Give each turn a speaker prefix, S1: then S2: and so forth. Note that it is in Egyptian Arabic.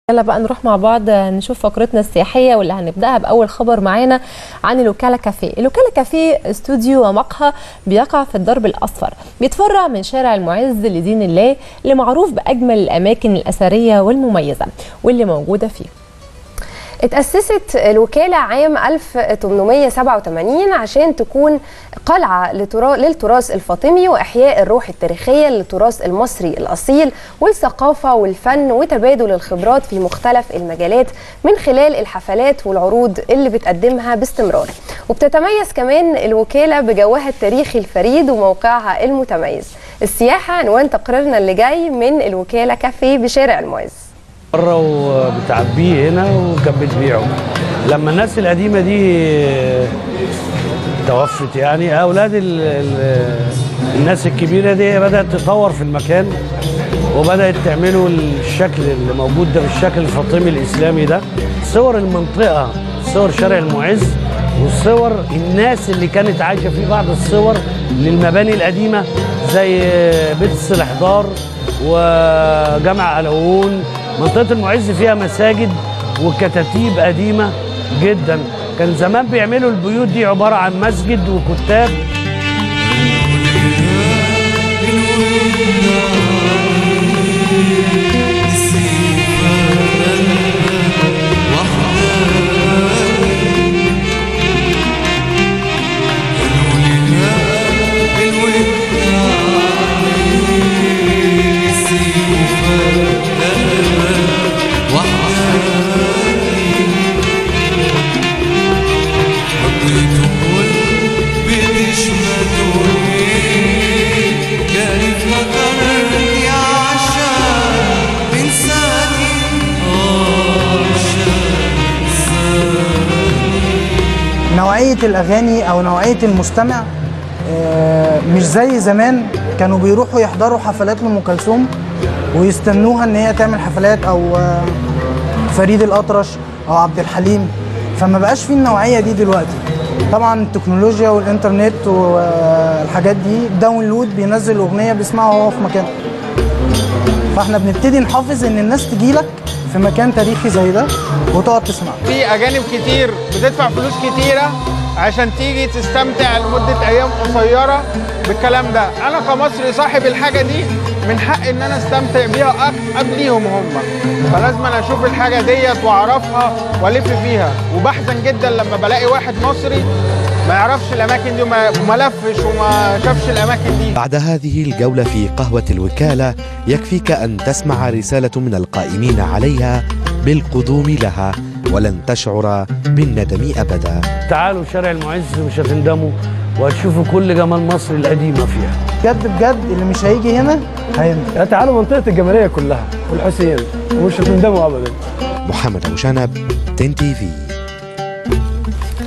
S1: يلا بقى نروح مع بعض نشوف فقرتنا السياحيه واللي هنبداها باول خبر معانا عن الوكاله كافيه، الوكاله كافيه استوديو ومقهى بيقع في الدرب الاصفر، بيتفرع من شارع المعز لدين الله اللي معروف باجمل الاماكن الاثريه والمميزه واللي موجوده فيه.
S2: اتأسست الوكالة عام 1887 عشان تكون قلعة للتراث الفاطمي وإحياء الروح التاريخية للتراث المصري الأصيل والثقافة والفن وتبادل الخبرات في مختلف المجالات من خلال الحفلات والعروض اللي بتقدمها باستمرار وبتتميز كمان الوكالة بجوها التاريخي الفريد وموقعها المتميز السياحة عنوان تقريرنا اللي جاي من الوكالة كافيه بشارع المعز
S3: بره وبتعبيه هنا وكانت بتبيعه لما الناس القديمه دي توفت يعني اولاد ال ال الناس الكبيره دي بدات تطور في المكان وبدات تعملوا الشكل اللي موجود ده بالشكل الفاطمي الاسلامي ده صور المنطقه صور شارع المعز وصور الناس اللي كانت عايشه في بعض الصور للمباني القديمه زي بيت السلحدار وجامع الهون منطقة المعز فيها مساجد وكتاتيب قديمة جدا كان زمان بيعملوا البيوت دي عبارة عن مسجد وكتاب
S4: نوعية الأغاني أو نوعية المستمع مش زي زمان كانوا بيروحوا يحضروا حفلات لأم كلثوم ويستنوها إن هي تعمل حفلات أو فريد الأطرش أو عبد الحليم فما بقاش في النوعية دي دلوقتي طبعا التكنولوجيا والإنترنت والحاجات دي داونلود بينزل أغنية بيسمعها وهو في مكانه فاحنا بنبتدي نحافظ ان الناس تجي لك في مكان تاريخي زي ده وتقعد تسمع
S5: في اجانب كتير بتدفع فلوس كتيره عشان تيجي تستمتع لمده ايام قصيره بالكلام ده انا كمصري صاحب الحاجه دي من حق ان انا استمتع بيها قبليهم هم فلازم انا اشوف الحاجه ديت واعرفها والف فيها وبحزن جدا لما بلاقي واحد مصري ما يعرفش الاماكن دي وما لفش وما شافش الاماكن دي
S6: بعد هذه الجوله في قهوه الوكاله يكفيك ان تسمع رساله من القائمين عليها بالقدوم لها ولن تشعر بالندم ابدا
S3: تعالوا شارع المعز مش هتندموا وهتشوفوا كل جمال مصر القديمه فيها
S4: بجد بجد اللي مش هيجي هنا هيندم
S7: تعالوا منطقه الجماليه كلها والحسين ومش هتندموا ابدا
S6: محمد ابو شنب تن تي في